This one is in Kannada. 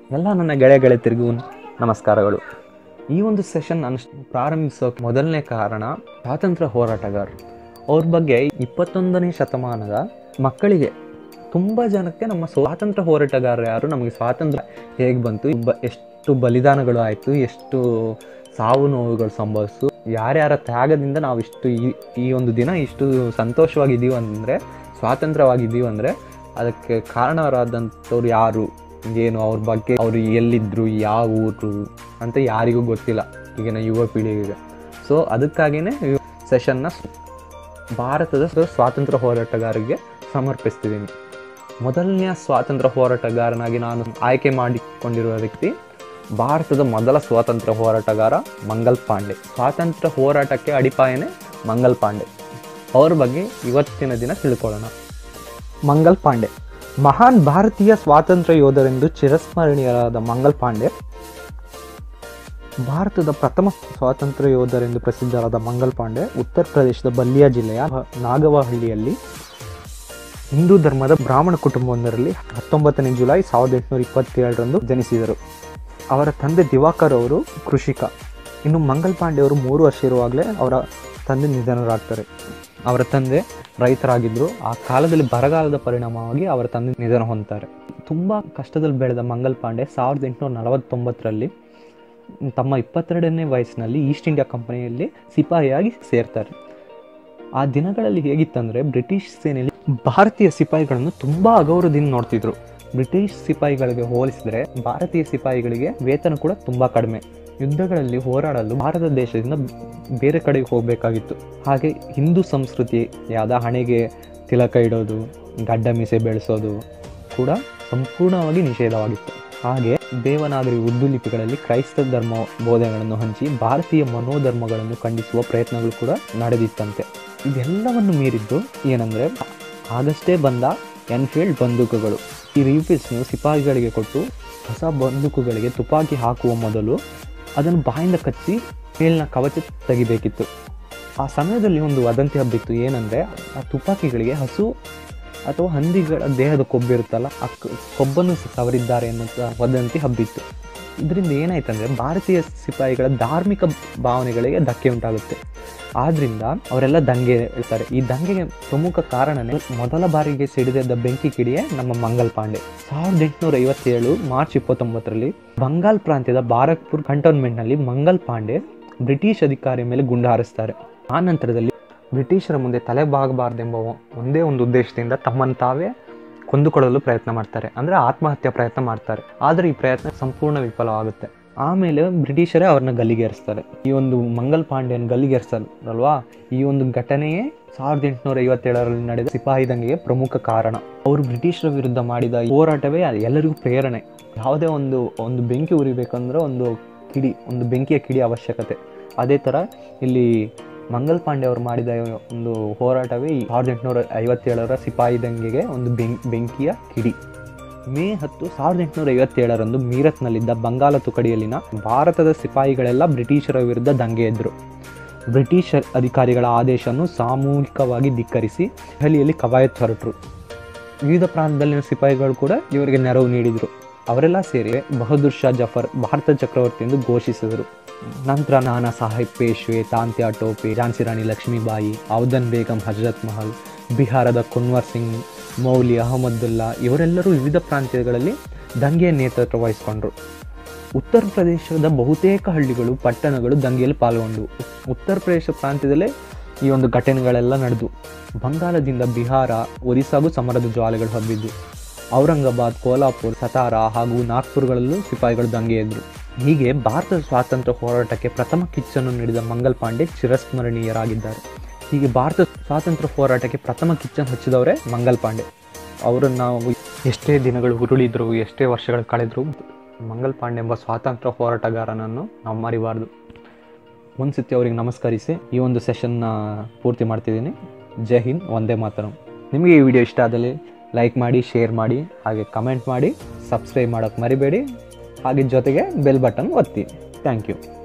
ಎಲ್ಲ ನನ್ನ ಗೆಳೆಯ ಗೆಳೆತಿರಿಗೂ ನಮಸ್ಕಾರಗಳು ಈ ಒಂದು ಸೆಷನ್ ನಾನು ಪ್ರಾರಂಭಿಸೋಕೆ ಮೊದಲನೇ ಕಾರಣ ಸ್ವಾತಂತ್ರ್ಯ ಹೋರಾಟಗಾರರು ಅವ್ರ ಬಗ್ಗೆ ಇಪ್ಪತ್ತೊಂದನೇ ಶತಮಾನದ ಮಕ್ಕಳಿಗೆ ತುಂಬ ಜನಕ್ಕೆ ನಮ್ಮ ಸ್ವಾತಂತ್ರ್ಯ ಹೋರಾಟಗಾರರು ಯಾರು ನಮಗೆ ಸ್ವಾತಂತ್ರ್ಯ ಹೇಗೆ ಬಂತು ಬ ಎಷ್ಟು ಬಲಿದಾನಗಳು ಆಯಿತು ಎಷ್ಟು ಸಾವು ನೋವುಗಳು ಸಂಭವಿಸ್ತು ಯಾರ್ಯಾರ ತ್ಯಾಗದಿಂದ ನಾವು ಇಷ್ಟು ಈ ಈ ಒಂದು ದಿನ ಇಷ್ಟು ಸಂತೋಷವಾಗಿದ್ದೀವಿ ಅಂದರೆ ಸ್ವಾತಂತ್ರ್ಯವಾಗಿದ್ದೀವಿ ಅಂದರೆ ಅದಕ್ಕೆ ಕಾರಣರಾದಂಥವ್ರು ಯಾರು ಏನು ಅವ್ರ ಬಗ್ಗೆ ಅವರು ಎಲ್ಲಿದ್ದರು ಯಾವ ಊರು ಅಂತ ಯಾರಿಗೂ ಗೊತ್ತಿಲ್ಲ ಈಗಿನ ಯುವ ಪೀಳಿಗೆಗೆ ಸೊ ಅದಕ್ಕಾಗಿಯೇ ಈ ಸೆಷನ್ನ ಭಾರತದ ಸ್ವಾತಂತ್ರ್ಯ ಹೋರಾಟಗಾರರಿಗೆ ಸಮರ್ಪಿಸ್ತಿದ್ದೀನಿ ಮೊದಲನೆಯ ಸ್ವಾತಂತ್ರ್ಯ ಹೋರಾಟಗಾರನಾಗಿ ನಾನು ಆಯ್ಕೆ ಮಾಡಿಕೊಂಡಿರುವ ವ್ಯಕ್ತಿ ಭಾರತದ ಮೊದಲ ಸ್ವಾತಂತ್ರ್ಯ ಹೋರಾಟಗಾರ ಮಂಗಲ್ ಪಾಂಡೆ ಸ್ವಾತಂತ್ರ್ಯ ಹೋರಾಟಕ್ಕೆ ಅಡಿಪಾಯನೇ ಮಂಗಲ್ ಪಾಂಡೆ ಅವ್ರ ಬಗ್ಗೆ ಇವತ್ತಿನ ದಿನ ತಿಳ್ಕೊಳ್ಳೋಣ ಮಂಗಲ್ ಪಾಂಡೆ ಮಹಾನ್ ಭಾರತೀಯ ಸ್ವಾತಂತ್ರ್ಯ ಯೋಧರೆಂದು ಚಿರಸ್ಮರಣೀಯರಾದ ಮಂಗಲ್ ಪಾಂಡೆ ಭಾರತದ ಪ್ರಥಮ ಸ್ವಾತಂತ್ರ್ಯ ಯೋಧರೆಂದು ಪ್ರಸಿದ್ಧರಾದ ಮಂಗಲ್ ಪಾಂಡೆ ಉತ್ತರ ಪ್ರದೇಶದ ಬಲ್ಲಿಯಾ ಜಿಲ್ಲೆಯ ನಾಗವಹಳ್ಳಿಯಲ್ಲಿ ಹಿಂದೂ ಧರ್ಮದ ಬ್ರಾಹ್ಮಣ ಕುಟುಂಬವೊಂದರಲ್ಲಿ ಹತ್ತೊಂಬತ್ತನೇ ಜುಲೈ ಸಾವಿರದ ಎಂಟುನೂರ ಇಪ್ಪತ್ತೇಳರಂದು ಜನಿಸಿದರು ಅವರ ತಂದೆ ದಿವಾಕರ್ ಅವರು ಕೃಷಿಕ ಇನ್ನು ಮಂಗಲ್ ಪಾಂಡೆ ಅವರು ಮೂರು ವರ್ಷ ಇರುವಾಗಲೇ ಅವರ ತಂದೆ ನಿಧನರಾಗ್ತಾರೆ ಅವರ ತಂದೆ ರೈತರಾಗಿದ್ದರು ಆ ಕಾಲದಲ್ಲಿ ಬರಗಾಲದ ಪರಿಣಾಮವಾಗಿ ಅವರ ತಂದೆ ನಿಧನ ಹೊಂದ್ತಾರೆ ತುಂಬ ಕಷ್ಟದಲ್ಲಿ ಬೆಳೆದ ಮಂಗಲ್ ಪಾಂಡೆ ಸಾವಿರದ ಎಂಟುನೂರ ನಲವತ್ತೊಂಬತ್ತರಲ್ಲಿ ತಮ್ಮ ಇಪ್ಪತ್ತೆರಡನೇ ವಯಸ್ಸಿನಲ್ಲಿ ಈಸ್ಟ್ ಇಂಡಿಯಾ ಕಂಪನಿಯಲ್ಲಿ ಸಿಪಾಯಿಯಾಗಿ ಸೇರ್ತಾರೆ ಆ ದಿನಗಳಲ್ಲಿ ಹೇಗಿತ್ತಂದರೆ ಬ್ರಿಟಿಷ್ ಸೇನೆಯಲ್ಲಿ ಭಾರತೀಯ ಸಿಪಾಯಿಗಳನ್ನು ತುಂಬ ಅಗೌರವದಿಂದ ನೋಡ್ತಿದ್ರು ಬ್ರಿಟಿಷ್ ಸಿಪಾಯಿಗಳಿಗೆ ಹೋಲಿಸಿದರೆ ಭಾರತೀಯ ಸಿಪಾಯಿಗಳಿಗೆ ವೇತನ ಕೂಡ ತುಂಬ ಕಡಿಮೆ ಯುದ್ಧಗಳಲ್ಲಿ ಹೋರಾಡಲು ಭಾರತ ದೇಶದಿಂದ ಬೇರೆ ಕಡೆಗೆ ಹೋಗಬೇಕಾಗಿತ್ತು ಹಾಗೆ ಹಿಂದೂ ಸಂಸ್ಕೃತಿಯಾದ ಹಣೆಗೆ ತಿಲಕ ಇಡೋದು ಗಡ್ಡ ಮೀಸೆ ಬೆಳೆಸೋದು ಕೂಡ ಸಂಪೂರ್ಣವಾಗಿ ನಿಷೇಧವಾಗಿತ್ತು ಹಾಗೆ ದೇವನಾಗರಿ ಉರ್ದು ಲಿಪಿಗಳಲ್ಲಿ ಕ್ರೈಸ್ತ ಧರ್ಮ ಬೋಧನೆಗಳನ್ನು ಹಂಚಿ ಭಾರತೀಯ ಮನೋಧರ್ಮಗಳನ್ನು ಖಂಡಿಸುವ ಪ್ರಯತ್ನಗಳು ಕೂಡ ನಡೆದಿತ್ತಂತೆ ಇದೆಲ್ಲವನ್ನು ಮೀರಿದ್ದು ಏನಂದರೆ ಆಗಷ್ಟೇ ಬಂದ ಎನ್ಫೀಲ್ಡ್ ಬಂದೂಕುಗಳು ಈ ರೀಫಿಲ್ಸ್ನು ಸಿಪಾಯಿಗಳಿಗೆ ಕೊಟ್ಟು ಹೊಸ ಬಂದೂಕುಗಳಿಗೆ ತುಪಾಕಿ ಹಾಕುವ ಮೊದಲು ಅದನ್ನು ಬಾಯಿಂದ ಕಚ್ಚಿ ಮೇಲಿನ ಕವಚ ತೆಗಿಬೇಕಿತ್ತು ಆ ಸಮಯದಲ್ಲಿ ಒಂದು ವದಂತಿ ಹಬ್ಬಿತ್ತು ಏನಂದರೆ ಆ ತುಪಾಕಿಗಳಿಗೆ ಹಸು ಅಥವಾ ಹಂದಿಗಳ ದೇಹದ ಕೊಬ್ಬಿರುತ್ತಲ್ಲ ಆ ಕೊಬ್ಬನ್ನು ಸವರಿದ್ದಾರೆ ಅನ್ನೋ ವದಂತಿ ಹಬ್ಬಿತ್ತು ಇದರಿಂದ ಏನಾಯ್ತಂದರೆ ಭಾರತೀಯ ಸಿಪಾಯಿಗಳ ಧಾರ್ಮಿಕ ಭಾವನೆಗಳಿಗೆ ಧಕ್ಕೆ ಉಂಟಾಗುತ್ತೆ ಆದ್ರಿಂದ ಅವರೆಲ್ಲ ದಂಗೆ ಹೇಳ್ತಾರೆ ಈ ದಂಗೆಗೆ ಪ್ರಮುಖ ಕಾರಣನೇ ಮೊದಲ ಬಾರಿಗೆ ಸಿಡಿದ ಬೆಂಕಿ ಕಿಡಿಯೇ ನಮ್ಮ ಮಂಗಲ್ ಪಾಂಡೆ ಸಾವಿರದ ಎಂಟುನೂರ ಐವತ್ತೇಳು ಮಾರ್ಚ್ ಇಪ್ಪತ್ತೊಂಬತ್ತರಲ್ಲಿ ಬಂಗಾಲ್ ಪ್ರಾಂತ್ಯದ ಬಾರಕ್ಪುರ್ ಕಂಟೋನ್ಮೆಂಟ್ನಲ್ಲಿ ಮಂಗಲ್ ಪಾಂಡೆ ಬ್ರಿಟಿಷ್ ಅಧಿಕಾರಿ ಮೇಲೆ ಗುಂಡು ಹಾರಿಸ್ತಾರೆ ಆ ನಂತರದಲ್ಲಿ ಬ್ರಿಟಿಷರ ಮುಂದೆ ತಲೆ ಬಾಗಬಾರ್ದೆಂಬ ಒಂದೇ ಒಂದು ಉದ್ದೇಶದಿಂದ ತಮ್ಮನ್ನು ತಾವೇ ಕೊಂದುಕೊಳ್ಳಲು ಪ್ರಯತ್ನ ಮಾಡ್ತಾರೆ ಅಂದರೆ ಆತ್ಮಹತ್ಯೆ ಪ್ರಯತ್ನ ಮಾಡ್ತಾರೆ ಆದರೆ ಈ ಪ್ರಯತ್ನ ಸಂಪೂರ್ಣ ವಿಫಲವಾಗುತ್ತೆ ಆಮೇಲೆ ಬ್ರಿಟಿಷರೇ ಅವ್ರನ್ನ ಗಲ್ಲಿಗೇರಿಸ್ತಾರೆ ಈ ಒಂದು ಮಂಗಲ್ ಪಾಂಡೆಯನ್ನು ಗಲ್ಲಿಗೇರಿಸ್ತಾರಲ್ವಾ ಈ ಒಂದು ಘಟನೆಯೇ ಸಾವಿರದ ಎಂಟುನೂರ ಐವತ್ತೇಳರಲ್ಲಿ ನಡೆದ ಸಿಪಾಯಿ ದಂಗೆಗೆ ಪ್ರಮುಖ ಕಾರಣ ಅವರು ಬ್ರಿಟಿಷರ ವಿರುದ್ಧ ಮಾಡಿದ ಹೋರಾಟವೇ ಎಲ್ಲರಿಗೂ ಪ್ರೇರಣೆ ಯಾವುದೇ ಒಂದು ಒಂದು ಬೆಂಕಿ ಉರಿಬೇಕಂದ್ರೆ ಒಂದು ಕಿಡಿ ಒಂದು ಬೆಂಕಿಯ ಕಿಡಿ ಅವಶ್ಯಕತೆ ಅದೇ ಥರ ಇಲ್ಲಿ ಮಂಗಲ್ ಪಾಂಡೆ ಅವರು ಮಾಡಿದ ಒಂದು ಹೋರಾಟವೇ ಈ ಸಾವಿರದ ಎಂಟುನೂರ ಐವತ್ತೇಳರ ಸಿಪಾಯಿ ದಂಗೆಗೆ ಒಂದು ಬೆಂಕಿಯ ಕಿಡಿ ಮೇ ಹತ್ತು ಸಾವಿರದ ಎಂಟುನೂರ ಐವತ್ತೇಳರಂದು ಮೀರತ್ನಲ್ಲಿದ್ದ ಬಂಗಾಲ ತುಕಡಿಯಲ್ಲಿನ ಭಾರತದ ಸಿಪಾಯಿಗಳೆಲ್ಲ ಬ್ರಿಟಿಷರ ವಿರುದ್ಧ ದಂಗೆ ಎದ್ರು ಬ್ರಿಟಿಷ್ ಅಧಿಕಾರಿಗಳ ಆದೇಶವನ್ನು ಸಾಮೂಹಿಕವಾಗಿ ಧಿಕ್ಕರಿಸಿ ದೆಹಲಿಯಲ್ಲಿ ಕವಾಯತ್ ಹೊರಟರು ವಿವಿಧ ಪ್ರಾಂತದಲ್ಲಿನ ಸಿಪಾಯಿಗಳು ಕೂಡ ಇವರಿಗೆ ನೆರವು ನೀಡಿದರು ಅವರೆಲ್ಲ ಸೇರಿ ಬಹದ್ದೂರ್ ಶಾ ಜಫರ್ ಭಾರತ ಚಕ್ರವರ್ತಿ ಎಂದು ಘೋಷಿಸಿದರು ನಂತರ ನಾನಾ ಸಾಹೇಬ್ ಪೇಶ್ವೆ ತಾಂತ್ಯಾ ಟೋಪೆ ಝಾನ್ಸಿ ರಾಣಿ ಲಕ್ಷ್ಮೀಬಾಯಿ ಔದನ್ ಬೇಗಂ ಹಜರತ್ ಮಹಲ್ ಬಿಹಾರದ ಕುನ್ವರ್ ಸಿಂಗ್ ಮೌಲಿ ಅಹಮದುಲ್ಲಾ ಇವರೆಲ್ಲರೂ ವಿವಿಧ ಪ್ರಾಂತ್ಯಗಳಲ್ಲಿ ದಂಗೆಯ ನೇತೃತ್ವ ವಹಿಸಿಕೊಂಡರು ಉತ್ತರ ಪ್ರದೇಶದ ಬಹುತೇಕ ಹಳ್ಳಿಗಳು ಪಟ್ಟಣಗಳು ದಂಗೆಯಲ್ಲಿ ಪಾಲ್ಗೊಂಡವು ಉತ್ತರ ಪ್ರದೇಶ ಪ್ರಾಂತ್ಯದಲ್ಲೇ ಈ ಒಂದು ಘಟನೆಗಳೆಲ್ಲ ನಡೆದು ಬಂಗಾಳದಿಂದ ಬಿಹಾರ ಒರಿಸ್ಸಾಗೂ ಸಮರದ ಜ್ವಾಲೆಗಳು ಹಬ್ಬಿದ್ದು ಔರಂಗಾಬಾದ್ ಕೋಲ್ಹಾಪುರ್ ಸತಾರಾ ಹಾಗೂ ನಾಗ್ಪುರ್ಗಳಲ್ಲೂ ಸಿಪಾಯಿಗಳು ದಂಗೆ ಎದ್ರು ಹೀಗೆ ಭಾರತದ ಸ್ವಾತಂತ್ರ್ಯ ಹೋರಾಟಕ್ಕೆ ಪ್ರಥಮ ಕಿಚ್ಚನ್ನು ನೀಡಿದ ಮಂಗಲ್ ಪಾಂಡೆ ಚಿರಸ್ಮರಣೀಯರಾಗಿದ್ದಾರೆ ಹೀಗೆ ಭಾರತ ಸ್ವಾತಂತ್ರ್ಯ ಹೋರಾಟಕ್ಕೆ ಪ್ರಥಮ ಕಿಚ್ಚನ್ನು ಹಚ್ಚಿದವರೇ ಮಂಗಲ್ ಪಾಂಡೆ ಅವರನ್ನು ನಾವು ಎಷ್ಟೇ ದಿನಗಳು ಉರುಳಿದ್ರು ಎಷ್ಟೇ ವರ್ಷಗಳು ಕಳೆದ್ರು ಮಂಗಲ್ ಪಾಂಡೆ ಎಂಬ ಸ್ವಾತಂತ್ರ್ಯ ಹೋರಾಟಗಾರನನ್ನು ನಾವು ಮರಿಬಾರ್ದು ಒಂದು ಸತಿ ಅವರಿಗೆ ನಮಸ್ಕರಿಸಿ ಈ ಒಂದು ಸೆಷನ್ನ ಪೂರ್ತಿ ಮಾಡ್ತಿದ್ದೀನಿ ಜೈ ಹಿಂದ್ ಒಂದೇ ಮಾತರಂ ನಿಮಗೆ ಈ ವಿಡಿಯೋ ಇಷ್ಟ ಆದಲ್ಲಿ ಲೈಕ್ ಮಾಡಿ ಶೇರ್ ಮಾಡಿ ಹಾಗೆ ಕಮೆಂಟ್ ಮಾಡಿ ಸಬ್ಸ್ಕ್ರೈಬ್ ಮಾಡೋಕ್ಕೆ ಮರಿಬೇಡಿ ಹಾಗೆ ಜೊತೆಗೆ ಬೆಲ್ ಬಟನ್ ಒತ್ತಿ ಥ್ಯಾಂಕ್ ಯು